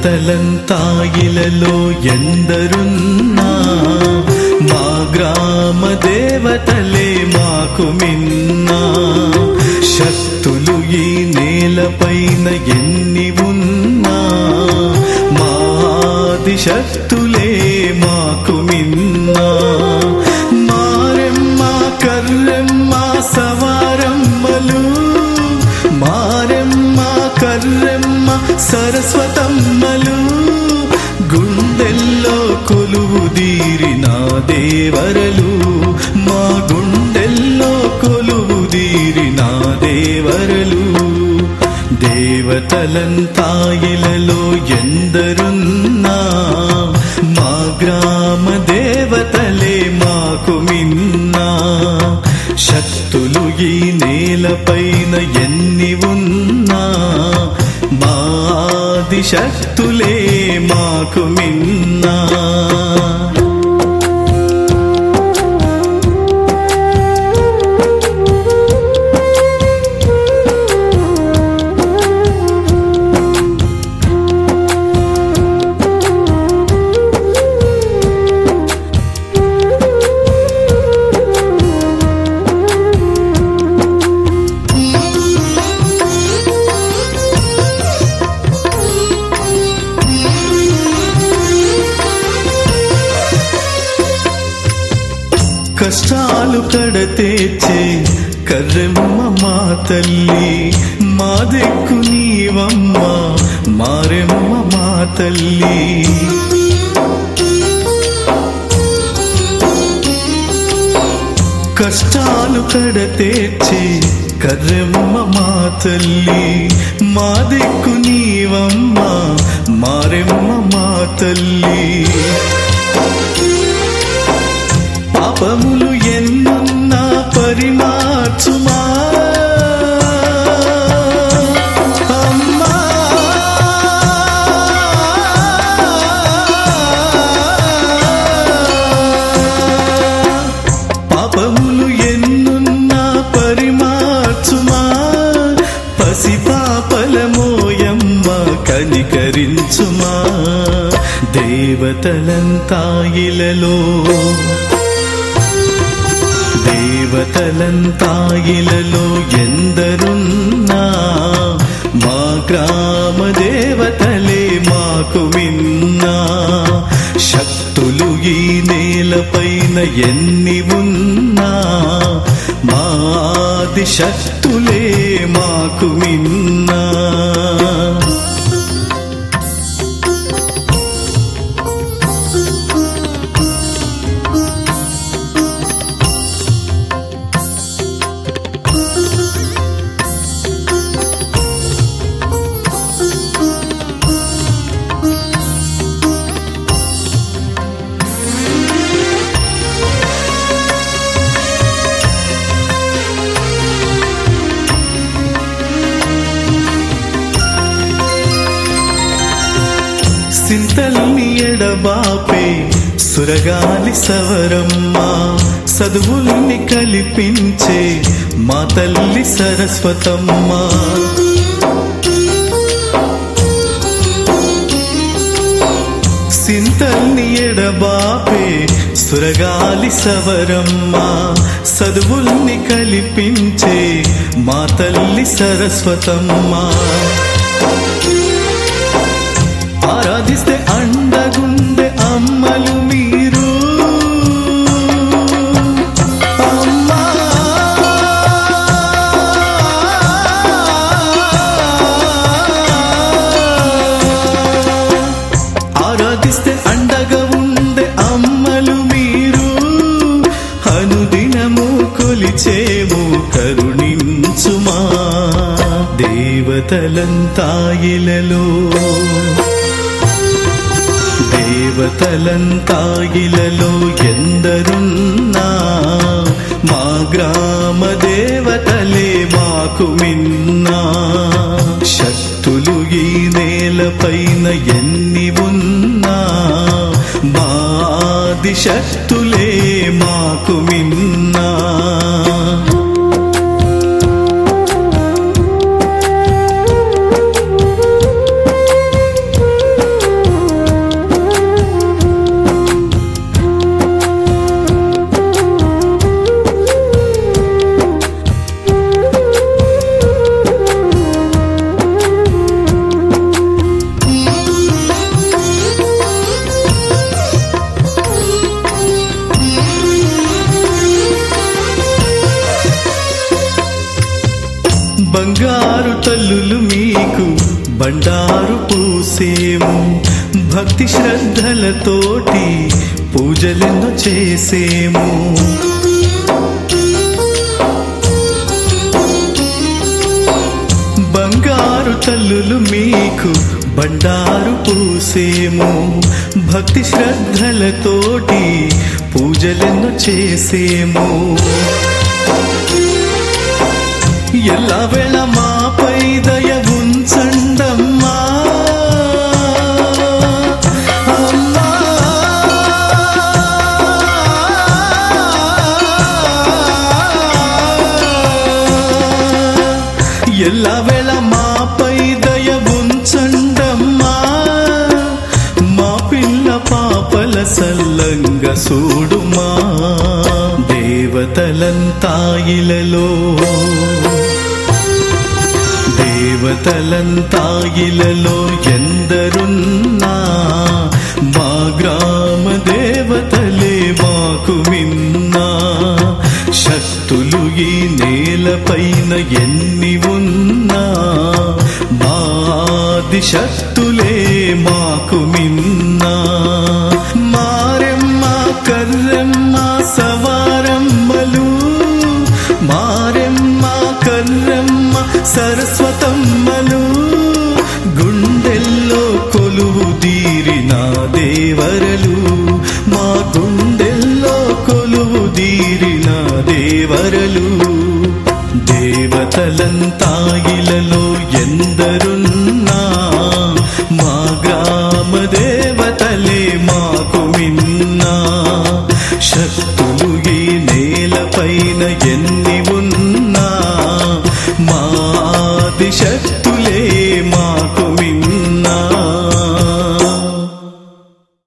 దేవతలంతాయిలలో ఎందరున్నా మా గ్రామ దేవతలే మాకు మిన్నా శక్తులు ఈ నేలపైన ఎన్ని ఉన్నా మాది శక్తులే మాకు మిన్నా మారెమ్మ కర్రెమ్మ సవారమ్మలు మారెమ్మ కర్రెమ్మ సరస్వతమ్మలు గుండెల్లో కొలువు దీరిన దేవరలు మా గుండెల్లో కొలువు దీరిన దేవరలు దేవతలంతాయిలలో ఎందరున్నా మా గ్రామ దేవతలే మాకు మిన్నా శక్తులు ఈ నేలపైన ఎన్ని ఉన్నా మాది శక్తులే మాకు మిన్నా కష్టాలు కడతేచే కర్రెమ్మ మా తల్లి మా దిక్కు నీవమ్మ మారెమ్మ మా తల్లి కష్టాలు కడతేచే కర్రెమ్మ మా తల్లి మా దిక్కు నీవమ్మ మారెమ్మ మా తల్లి పాపములు ఎన్నున్నా పరిమార్చుమా అమ్మా పాపములు ఎన్నున్నా పరిమార్చుమా పసి పాపలమోయమ్మ కనికరించుమా దేవతలంతాయిలలో దేవతలంతాయిలలో ఎందరున్నా మా గ్రామ దేవతలే మాకు మిన్నా శక్తులు ఈ నేలపైన ఎన్ని ఉన్నా మాది శక్తులే మాకు మిన్నా సింతల్ని ఎడబాపే సురగాలి సవరమ్మ చదువుల్ని కల్పించే మా తల్లి సరస్వతమ్మ సింతల్ని ఎడబాపే సురగాలి సవరమ్మ చదువుల్ని కల్పించే మా తల్లి సరస్వతమ్మ ఆరాధిస్తే అండగుండె అమ్మలు మీరు అమ్మా ఆరాధిస్తే అండగా ఉండే అమ్మలు మీరు అనుదినము కొలిచేము కరుణించుమా దేవతలంతాయిలలో దేవతలంతాయిలలో ఎందరున్నా మా గ్రామ దేవతలే మాకు మిన్నా శక్తులు ఈ నేలపైన ఎన్ని ఉన్నా మాది శక్తులే మాకు మిన్నా బంగారు తల్లులు మీకు బండారు పూసేము భక్తి శ్రద్ధలతోటి పూజలెన్నో చేసేము బంగారు తల్లులు మీకు బండారు పూసేము భక్తి శ్రద్ధలతోటి పూజలెన్నో చేసేము ఎల్లవేళ మాపై దయ ఉంచండమ్మా అమ్మా. ఎల్లవేళ మాపై దయ ఉంచండమ్మా మా పిల్ల పాపల సల్లంగ సూడుమా దేవతలంతాయిలలో దేవతలంతాయిలలో ఎందరున్నా మా గ్రామ దేవతలే మాకు మిన్నా శక్తులు ఈ నేలపైన ఎన్ని ఉన్నా మాది శక్తులే మాకు మిన్నా మారెమ్మ కర్రెమ్మ సవారమ్మలు మారెమ్మ కర్రమ్మ సరస్వతమ్మలు గుండెల్లో కొలువు తీరిన దేవరలు మా గుండెల్లో కొలువు తీరిన దేవరలు దేవతలంతాయిలలో ఎందరున్నా మా గ్రామ దేవతలే మాకు మిన్నా శక్తులు